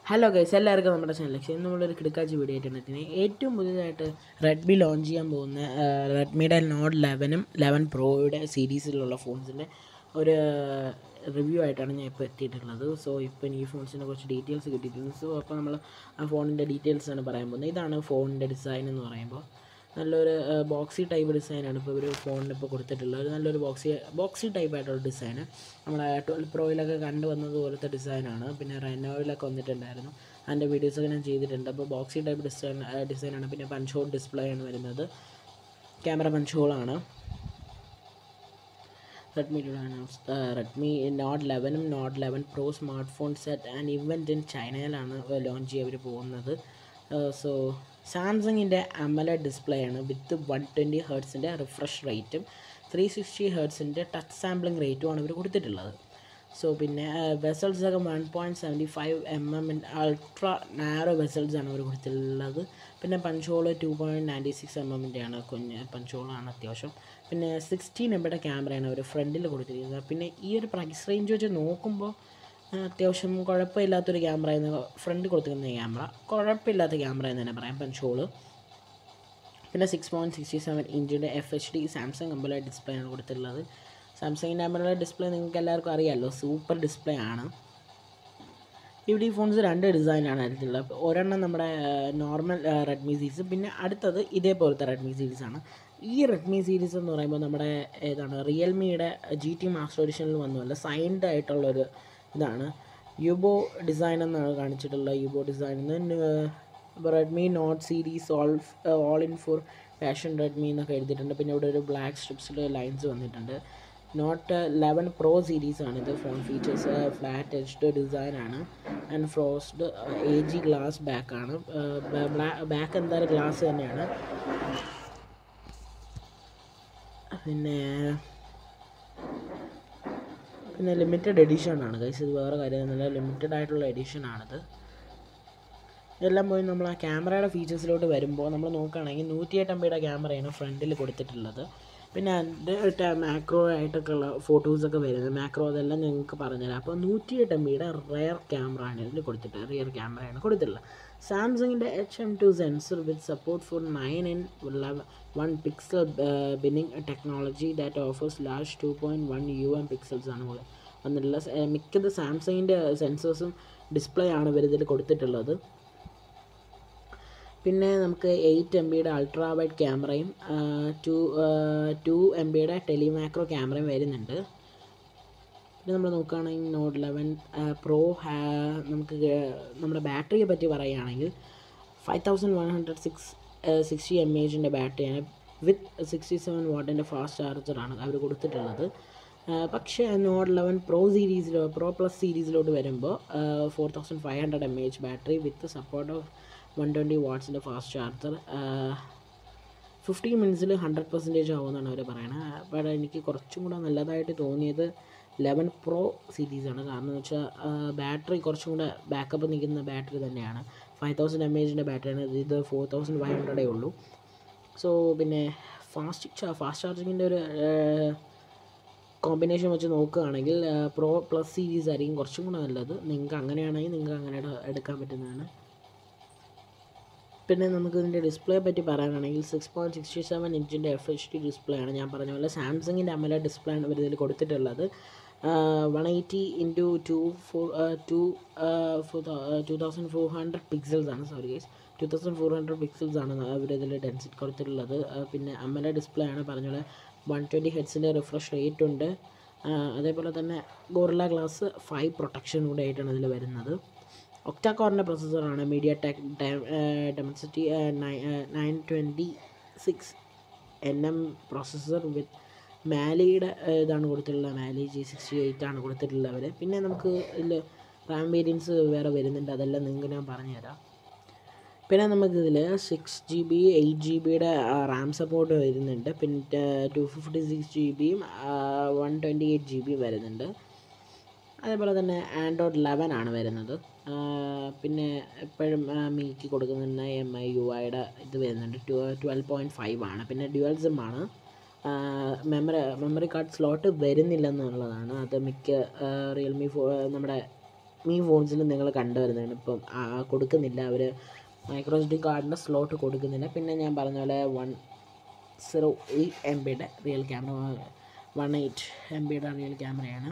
hello guys എല്ലാവർക്കും നമ്മുടെ ചാനലിലേക്ക് ഇന്ന് നമ്മളൊരു കിടക്കാച്ചി വീഡിയോ ആയിട്ടാണ് എത്തുന്നത് ഏറ്റവും പുതിയതായിട്ട് റെഡ്മി ലോഞ്ച് ചെയ്യാൻ പോകുന്ന റെഡ്മിയുടെ നോട്ട് ലെവനും ലെവൻ പ്രോയുടെ സീരീസിലുള്ള ഫോൺസിൻ്റെ ഒരു റിവ്യൂ ആയിട്ടാണ് ഞാൻ ഇപ്പോൾ എത്തിയിട്ടുള്ളത് സോ ഇപ്പോൾ ഈ ഫോൺസിനെ കുറച്ച് ഡീറ്റെയിൽസ് കിട്ടിയിട്ടുണ്ട് സോ അപ്പോൾ നമ്മൾ ആ ഫോണിൻ്റെ ഡീറ്റെയിൽസ് ആണ് പറയാൻ പോകുന്നത് ഇതാണ് ഫോണിൻ്റെ ഡിസൈൻ എന്ന് പറയുമ്പോൾ നല്ലൊരു ബോക്സി ടൈപ്പ് ഡിസൈനാണ് ഇപ്പോൾ ഒരു ഫോണിന് ഇപ്പോൾ കൊടുത്തിട്ടുള്ളത് ഒരു നല്ലൊരു ബോക്സി ബോക്സി ടൈപ്പ് ആയിട്ടുള്ള ഡിസൈന് നമ്മുടെ ട്വൽവ് പ്രോയിലൊക്കെ കണ്ടു വന്നത് പോലത്തെ ഡിസൈനാണ് പിന്നെ റെനോയിലൊക്കെ വന്നിട്ടുണ്ടായിരുന്നു അതിൻ്റെ വീഡിയോസൊക്കെ ഞാൻ ചെയ്തിട്ടുണ്ട് അപ്പോൾ ബോക്സി ടൈപ്പ് ഡിസൈൻ ഡിസൈനാണ് പിന്നെ പഞ്ച് ഹോൾ ഡിസ്പ്ലേ ആണ് വരുന്നത് ക്യാമറ പഞ്ച് ഹോളാണ് റെഡ്മി റെഡ്മി നോട്ട് ലെവനും Note eleven pro smart phone set and event in ചൈനയിലാണ് ലോഞ്ച് ചെയ്യാൻ അവർ പോകുന്നത് സോ സാംസങ്ങിൻ്റെ അമല ഡിസ്പ്ലേ ആണ് വിത്ത് വൺ ട്വൻറ്റി ഹേർട്സിൻ്റെ റിഫ്രഷ് റേറ്റും ത്രീ സിക്സ്റ്റി ഹേർട്സിൻ്റെ ടച്ച് സാമ്പിളിംഗ് റേറ്റും ആണ് ഇവർ കൊടുത്തിട്ടുള്ളത് സോ പിന്നെ വെസൽസ് ഒക്കെ one point seventy five M M ultra narrow bezels ആണ് അവർ കൊടുത്തിട്ടുള്ളത് പിന്നെ punch hole two point ninety six M എമ്മിൻ്റെയാണ് കുഞ്ഞ് പഞ്ചോളാണ് അത്യാവശ്യം പിന്നെ സിക്സ്റ്റീൻ എംബിയുടെ ക്യാമറയാണ് അവർ ഫ്രണ്ടിൽ കൊടുത്തിരിക്കുന്നത് പിന്നെ ഈ ഒരു പ്രൈസ് റേഞ്ച് വെച്ച് നോക്കുമ്പോൾ അത്യാവശ്യം കുഴപ്പമില്ലാത്തൊരു ക്യാമറ എന്ന് ഫ്രണ്ട് കൊടുത്തിരിക്കുന്ന ക്യാമറ കുഴപ്പമില്ലാത്ത ക്യാമറ എന്ന് തന്നെ പറയാം പഞ്ചോള് പിന്നെ സിക്സ് പോയിൻറ്റ് സിക്സ്റ്റി സെവൻ ഇഞ്ചിൻ്റെ എഫ് എച്ച് ഡി സാംസങ് അമ്പല ഡിസ്പ്ലേ ആണ് കൊടുത്തിട്ടുള്ളത് സാംസങ്ങിൻ്റെ അമ്പല ഡിസ്പ്ലേ നിങ്ങൾക്ക് എല്ലാവർക്കും അറിയാമല്ലോ സൂപ്പർ ഡിസ്പ്ലേ ആണ് ഇവിടെ ഈ ഫോൺസ് രണ്ട് ഡിസൈനാണ് എടുത്തിട്ടുള്ളത് ഒരെണ്ണം നമ്മുടെ നോർമൽ റെഡ്മി സീരീസ് പിന്നെ അടുത്തത് ഇതേപോലത്തെ റെഡ്മി സീരീസാണ് ഈ റെഡ്മി സീരീസ് എന്ന് പറയുമ്പോൾ നമ്മുടെ ഏതാണ് റിയൽമിയുടെ ജി ടി മാസ്റ്റർ എഡിഷനിൽ വന്നുമല്ല സൈൻഡ് ആയിട്ടുള്ളൊരു ഇതാണ് യുബോ ഡിസൈൻ എന്നാണ് കാണിച്ചിട്ടുള്ളത് യുബോ design Redmi Note series all all in four fashion Redmi എന്നൊക്കെ എഴുതിയിട്ടുണ്ട് പിന്നെ ഇവിടെ ഒരു ബ്ലാക്ക് സ്ട്രിപ്സിൽ ലൈൻസ് വന്നിട്ടുണ്ട് നോട്ട് ലെവൻ പ്രോ സീരീസ് ആണ് ഇത് phone features flat edged design ആണ് and frosted A G glass back ആണ് ബാക്ക് എന്തായാലും ഗ്ലാസ് തന്നെയാണ് പിന്നെ പിന്നെ ലിമിറ്റഡ് എഡിഷൻ ആണ് കൈസ് ഇത് വേറെ കാര്യമൊന്നുമില്ല ലിമിറ്റഡ് ആയിട്ടുള്ള എഡിഷൻ ആണിത് ഇതെല്ലാം പോയി നമ്മൾ ആ ക്യാമറയുടെ ഫീച്ചേഴ്സിലോട്ട് വരുമ്പോൾ നമ്മൾ നോക്കുകയാണെങ്കിൽ നൂറ്റിയെട്ട് എം ബിയുടെ ക്യാമറയാണ് ഫ്രണ്ടിൽ കൊടുത്തിട്ടുള്ളത് പിന്നെ അതിൻ്റെ മാക്രോ ആയിട്ടൊക്കെ ഉള്ള ഫോട്ടോസൊക്കെ വരുന്നത് മാക്രോ അതെല്ലാം ഞങ്ങൾക്ക് പറഞ്ഞുതരാം അപ്പോൾ നൂറ്റിയെട്ട് എം ബിയുടെ റെയർ ക്യാമറ ആണ് ഇതിൽ കൊടുത്തിട്ട് റിയർ ക്യാമറയാണ് കൊടുത്തിട്ടുള്ളത് സാംസങ്ങിൻ്റെ H M two sensor with support four nine in one pixel binning technology that offers large two point one U M pixels ആണ് വന്നിട്ടുള്ളത് മിക്കത് സാംസങ്ങിൻ്റെ സെൻസേഴ്സും ഡിസ്പ്ലേ ആണ് ഇവർ ഇതിൽ കൊടുത്തിട്ടുള്ളത് പിന്നെ നമുക്ക് എയ്റ്റ് എം ബിയുടെ അൾട്രാ വൈഡ് ക്യാമറയും ടു ടു എം ബിയുടെ ടെലിമാക്രോ ക്യാമറയും വരുന്നുണ്ട് പിന്നെ നമ്മൾ നോക്കുകയാണെങ്കിൽ നോട്ട് ലെവൻ പ്രോ നമുക്ക് നമ്മുടെ ബാറ്ററിയെ പറ്റി പറയുകയാണെങ്കിൽ five thousand one hundred six sixty M എച്ചിൻ്റെ ബാറ്ററിയാണ് വിത്ത് സിക്സ്റ്റി സെവൻ വാട്ടിൻ്റെ ഫാസ്റ്റ് ചാർജറാണ് അവർ കൊടുത്തിട്ടുള്ളത് പക്ഷേ നോട്ട് ലെവൻ പ്രോ സീരീസിലോ പ്രോ പ്ലസ് സീരീസിലോട്ട് വരുമ്പോൾ four thousand five hundred M H battery with support of one twenty വാട്ട്സിൻ്റെ ഫാസ്റ്റ് ചാർജർ ഫിഫ്റ്റി മിനിറ്റ്സിൽ ഹൺഡ്രഡ് പെർസെൻറ്റേജ് ആവുമെന്നാണ് അവർ പറയുന്നത് ബട്ട് എനിക്ക് കുറച്ചും കൂടെ നല്ലതായിട്ട് തോന്നിയത് ലെവൻ പ്രോ സീരീസാണ് കാരണം എന്ന് വെച്ചാൽ ബാറ്ററി കുറച്ചും കൂടെ ബാക്കപ്പ് നിൽക്കുന്ന ബാറ്ററി തന്നെയാണ് ഫൈവ് തൗസൻഡ് എം എച്ചിൻ്റെ ബാറ്ററിയാണ് ഇത് ഫോർ തൗസൻഡ് ഫൈവ് ഹൺഡ്രഡേ ഉള്ളൂ സോ പിന്നെ ഫാസ്റ്റ് ഫാസ്റ്റ് ചാർജിങ്ങിൻ്റെ ഒരു കോമ്പിനേഷൻ വെച്ച് നോക്കുകയാണെങ്കിൽ പ്രോ പ്ലസ് സീരീസ് ആയിരിക്കും കുറച്ചും കൂടെ നല്ലത് നിങ്ങൾക്ക് അങ്ങനെയാണെങ്കിൽ നിങ്ങൾക്ക് അങ്ങനെ എടുക്കാൻ പറ്റുന്നതാണ് പിന്നെ നമുക്ക് ഇതിൻ്റെ ഡിസ്പ്ലേ പറ്റി പറയാനാണെങ്കിൽ സിക്സ് പോയിൻറ്റ് സിക്സ്റ്റി സെവൻ ഇഞ്ചിൻ്റെ എഫ് എച്ച് ഡി ഡിസ്പ്ലേ ആണ് ഞാൻ പറഞ്ഞ പോലെ സാംസങ്ങിൻ്റെ അമല ഡിസ്പ്ലേ ആണ് ഇവർ ഇതിൽ കൊടുത്തിട്ടുള്ളത് one eighty into two four two two thousand four hundred pixels ആണ് sorry guys two thousand four hundred pixels ആണ് അവർ ഇതിൽ ഡെൻസിറ്റി കൊടുത്തിട്ടുള്ളത് പിന്നെ അമല ഡിസ്പ്ലേ ആണ് പറഞ്ഞ പോലെ വൺ ട്വൻറ്റി ഹെഡ്സിൻ്റെ റിഫ്രഷ് റേറ്റ് ഉണ്ട് അതേപോലെ തന്നെ ഗോറില ഗ്ലാസ് ഫൈവ് പ്രൊട്ടക്ഷൻ കൂടെ ആയിട്ടാണ് ഇതിൽ വരുന്നത് ഒക്ടാകോറിൻ്റെ പ്രൊസസ്സറാണ് MediaTek Dimensity nine twenty six N M processor with മാലിയുടെ ഇതാണ് കൊടുത്തിട്ടുള്ളത് മാലി ജി സിക്സ്റ്റി എയ്റ്റ് ആണ് കൊടുത്തിട്ടുള്ളത് അവർ പിന്നെ നമുക്ക് ഇതിൽ റാം വേരിയൻസ് വേറെ വരുന്നുണ്ട് അതെല്ലാം നിങ്ങൾക്ക് ഞാൻ പറഞ്ഞുതരാം പിന്നെ നമുക്കിതിൽ six G B eight G ബിയുടെ റാം സപ്പോർട്ട് വരുന്നുണ്ട് പിന്നെ ടു ഫിഫ്റ്റി സിക്സ് ജി ബിയും വൺ ട്വൻറ്റി എയ്റ്റ് ജി ബിയും വരുന്നുണ്ട് അതേപോലെ തന്നെ ആൻഡ്രോയിഡ് ലെവൻ ആണ് വരുന്നത് പിന്നെ എപ്പോഴും മീക്ക് കൊടുക്കുന്ന എം ഐ യു ഐയുടെ ഇത് വരുന്നുണ്ട് ട്വ ട്വൽവ് പോയിൻറ്റ് ഫൈവ് ആണ് പിന്നെ ഡ്യുവൽ സിം ആണ് മെമ്മറി മെമ്മറി കാർഡ് സ്ലോട്ട് വരുന്നില്ല എന്നുള്ളതാണ് അത് മിക്ക റിയൽമി ഫോ നമ്മുടെ റെഡ്മി ഫോൺസിൽ നിങ്ങൾ കണ്ടുവരുന്നതാണ് ഇപ്പം ആ, കൊടുക്കുന്നില്ല അവർ മൈക്രോ എസ് ഡി കാർഡിൻ്റെ സ്ലോട്ട് കൊടുക്കുന്നില്ല പിന്നെ ഞാൻ പറഞ്ഞ പോലെ വൺ സീറോ എയ്റ്റ് എം ബിയുടെ rear camera one eight M ബിയുടെ റിയൽ ക്യാമറയാണ്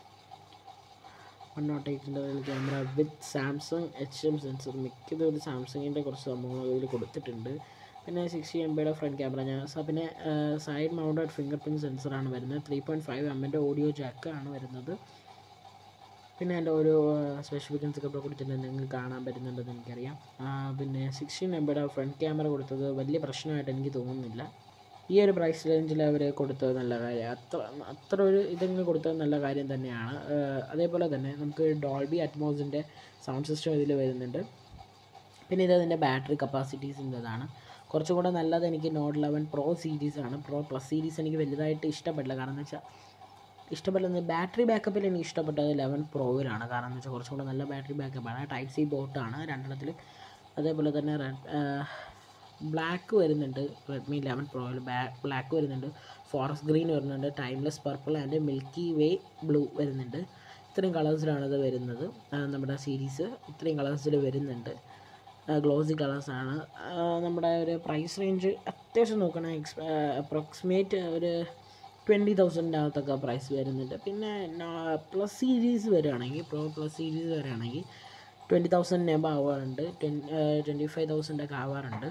വൺ നോട്ട് എയ്റ്റിൻ്റെ rear camera with Samsung H M sensor മിക്കതും ഒരു സാംസങ്ങിൻ്റെ കുറച്ച് സംഭവങ്ങൾ ഇതിൽ കൊടുത്തിട്ടുണ്ട് പിന്നെ സിക്സ്റ്റി എം ബിയുടെ ഫ്രണ്ട് ക്യാമറ ഞാൻ സ- പിന്നെ സൈഡ് മൗണ്ടഡ് ഫിംഗർ പ്രിൻറ്റ് സെൻസറാണ് വരുന്നത് ത്രീ പോയിൻറ്റ് ഫൈവ് എമ്മിൻ്റെ ഓഡിയോ ജാക്കാണ് വരുന്നത് പിന്നെ എൻ്റെ ഓരോ സ്പെസിഫിക്കൻസ് ഒക്കെ ഇപ്പോൾ കൊടുത്തിട്ടുണ്ട് നിങ്ങൾക്ക് കാണാൻ പറ്റുന്നുണ്ടെന്ന് എനിക്കറിയാം ആ, പിന്നെ സിക്സ്റ്റീൻ എം ബിയുടെ ഫ്രണ്ട് ക്യാമറ കൊടുത്തത് വലിയ പ്രശ്നമായിട്ട് എനിക്ക് തോന്നുന്നില്ല ഈ ഒരു പ്രൈസ് റേഞ്ചിൽ അവർ കൊടുത്തത് നല്ല കാര്യം അത്ര അത്ര ഒരു ഇതെങ്കിലും കൊടുത്തത് നല്ല കാര്യം തന്നെയാണ് ആ, അതേപോലെ തന്നെ നമുക്ക് ഡോൾബി അറ്റ്മോസിൻ്റെ സൗണ്ട് സിസ്റ്റം ഇതിൽ വരുന്നുണ്ട് പിന്നെ ഇത് അതിൻ്റെ ബാറ്ററി കപ്പാസിറ്റീസിൻ്റെതാണ് കുറച്ചും കൂടെ നല്ലത് എനിക്ക് നോട്ട് ലെവൻ പ്രോ സീരീസാണ് പ്രോ പ്ലസ് സീരീസ് എനിക്ക് വലുതായിട്ട് ഇഷ്ടപ്പെട്ടില്ല കാരണം എന്ന് വെച്ചാൽ ഇഷ്ടപ്പെട്ടത് ബാറ്ററി ബാക്കപ്പിൽ എനിക്ക് ഇഷ്ടപ്പെട്ടത് ലെവൻ പ്രോയിലാണ് കാരണം എന്ന് വെച്ചാൽ കുറച്ചും കൂടെ നല്ല ബാറ്ററി ബാക്കപ്പാണ് ടൈപ്പ് സി ബോട്ടാണ് രണ്ടെണ്ണത്തിൽ അതേപോലെ തന്നെ ബ്ലാക്ക് വരുന്നുണ്ട് റെഡ്മി ലെവൻ പ്രോയിൽ ബ്ലാക്ക് വരുന്നുണ്ട് ഫോറസ്റ്റ് ഗ്രീൻ വരുന്നുണ്ട് timeless purple and milky way blue വരുന്നുണ്ട് ഇത്രയും കളേഴ്സിലാണ് ഇത് വരുന്നത് ആ, നമ്മുടെ സീരീസ് ഇത്രയും കളേഴ്സിൽ വരുന്നുണ്ട് ഗ്ലോസി കളേഴ്സാണ് നമ്മുടെ ഒരു പ്രൈസ് റേഞ്ച് അത്യാവശ്യം നോക്കണേ എക്സ് അപ്രോക്സിമേറ്റ് ഒരു ട്വൻറ്റി തൗസൻഡിനകത്തൊക്കെ പ്രൈസ് വരുന്നുണ്ട് പിന്നെ പ്ലസ് സീരീസ് വരികയാണെങ്കിൽ പ്രോ പ്ലസ് സീരീസ് വരികയാണെങ്കിൽ ട്വൻറ്റി തൗസൻഡിന് എബ് ആവാറുണ്ട് ട്വൻറ്റി ഫൈവ് തൗസൻഡ് ഒക്കെ ആവാറുണ്ട്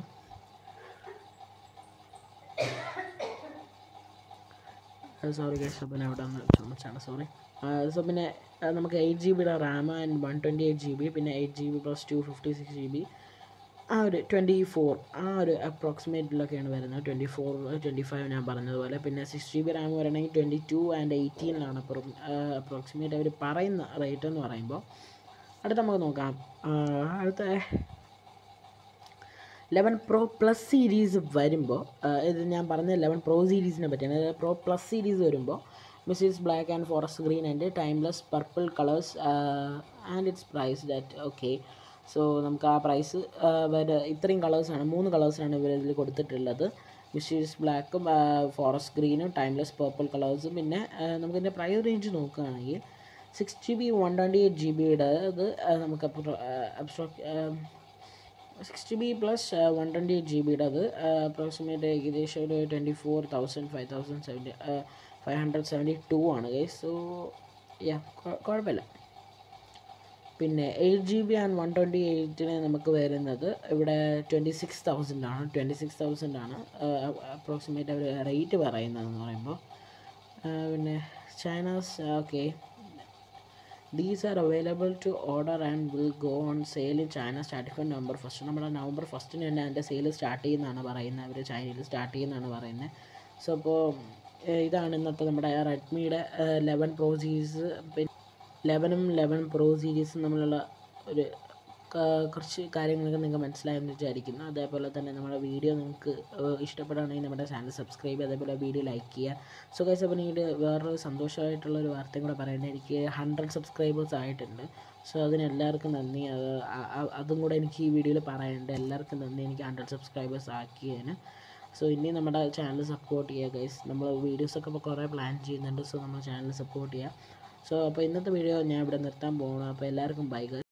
സോറി ഗൈസ് അപ്പോൾ ഞാൻ ഇവിടെ ഒന്ന് ചുമച്ചാണ് സോറി സോ പിന്നെ ആ, നമുക്ക് എയ്റ്റ് ജി ബിയുടെ RAM and one twenty eight G B പിന്നെ eight G B plus two fifty six G B ആ ഒരു ട്വൻറ്റി ഫോർ ആ ഒരു അപ്രോക്സിമേറ്റിലൊക്കെയാണ് വരുന്നത് ട്വൻറ്റി ഫോർ ട്വൻറ്റി ഫൈവ് ഞാൻ പറഞ്ഞതുപോലെ പിന്നെ സിക്സ് ജി ബി റാം വരണമെങ്കിൽ ട്വൻറ്റി ടു ആൻഡ് എയ്റ്റീനിലാണ് അപ്രോക്സിമേറ്റ് അവർ പറയുന്ന റേറ്റ് എന്ന് പറയുമ്പോൾ അടുത്ത നമുക്ക് നോക്കാം ആ, അടുത്ത ലെവൻ പ്രോ പ്ലസ് സീരീസ് വരുമ്പോൾ ഇത് ഞാൻ പറഞ്ഞ ലെവൻ പ്രോ സീരീസിനെ പറ്റിയാണ് അതായത് പ്രോ പ്ലസ് സീരീസ് വരുമ്പോൾ misses black and forest green and timeless purple colours and it's price that okay so നമുക്ക് ആ പ്രൈസ് വരെ ഇത്രയും കളേഴ്സാണ് മൂന്ന് കളേഴ്സാണ് ഇവർ ഇതിൽ കൊടുത്തിട്ടുള്ളത് മിസ്സിസ് ബ്ലാക്കും ഫോറസ്റ്റ് ഗ്രീനും ടൈംലെസ് പർപ്പിൾ കളേഴ്സും പിന്നെ ആ, നമുക്കിതിൻ്റെ പ്രൈസ് റേഞ്ച് നോക്കുകയാണെങ്കിൽ six G B one twenty eight G ബിയുടെ ഇത് ആ, നമുക്ക് അബ്സ്ട്രോക്ക് six G B plus one twenty eight G ബിയുടെ അത് അപ്രോക്സിമേറ്റ് ഏകദേശം ഒരു twenty four thousand five thousand seventy five hundred seventy two ആണ് ഗൈസ് സോ യാ കുഴപ്പമില്ല പിന്നെ eight G B and one twenty എയ്റ്റിന് നമുക്ക് വരുന്നത് ഇവിടെ ട്വൻറ്റി സിക്സ് തൗസൻഡ് ആണ് ട്വൻറ്റി സിക്സ് തൗസൻഡ് ആണ് അപ്രോക്സിമേറ്റ് അവർ റേറ്റ് പറയുന്നതെന്ന് പറയുമ്പോൾ പിന്നെ China's okay these are available to order and will go on sale in China starting from November first നമ്മുടെ നവംബർ ഫസ്റ്റിന് തന്നെ അതിൻ്റെ സെയിൽ സ്റ്റാർട്ട് ചെയ്യുന്നതാണ് പറയുന്നത് അവർ ചൈനയിൽ സ്റ്റാർട്ട് ചെയ്യുന്നതാണ് പറയുന്നത് സോ അപ്പോൾ ഇതാണ് ഇന്നത്തെ നമ്മുടെ റെഡ്മിയുടെ ലെവൻ പ്രോ സീരീസ് പിന്നെ ലെവനും ലെവൻ പ്രോ സീരീസും തമ്മിലുള്ള ഒരു ക- കുറച്ച് കാര്യങ്ങളൊക്കെ നിങ്ങൾക്ക് മനസ്സിലായെന്ന് വിചാരിക്കുന്നു അതേപോലെ തന്നെ നമ്മുടെ വീഡിയോ നിങ്ങൾക്ക് ഇഷ്ടപ്പെടുകയാണെങ്കിൽ നമ്മുടെ ചാനൽ സബ്സ്ക്രൈബ് ചെയ്യുക അതേപോലെ വീഡിയോ ലൈക്ക് ചെയ്യുക സോ ഗൈസ് അപ്പോൾ പിന്നീട് വേറൊരു സന്തോഷമായിട്ടുള്ള ഒരു വാർത്തയും കൂടെ പറയേണ്ടത് എനിക്ക് ഹൺഡ്രഡ് സബ്സ്ക്രൈബേഴ്സ് ആയിട്ടുണ്ട് സോ അതിന് എല്ലാവർക്കും നന്ദി അത് ആ- ആ- അതും കൂടെ എനിക്ക് ഈ വീഡിയോയിൽ പറയേണ്ടത് എല്ലാവർക്കും നന്ദി എനിക്ക് ഹൺഡ്രഡ് സബ്സ്ക്രൈബേഴ്സ് ആക്കിയതിന് സോ ഇനി നമ്മുടെ ചാനൽ സപ്പോർട്ട് ചെയ്യുക ഗൈസ് നമ്മൾ വീഡിയോസൊക്കെ ഇപ്പോൾ കുറേ പ്ലാൻ ചെയ്യുന്നുണ്ട് സോ നമ്മുടെ ചാനൽ സപ്പോർട്ട് ചെയ്യുക സോ അപ്പോൾ ഇന്നത്തെ വീഡിയോ ഞാൻ ഇവിടെ നിർത്താൻ പോകണം അപ്പോൾ എല്ലാവർക്കും ബൈ ഗൈസ്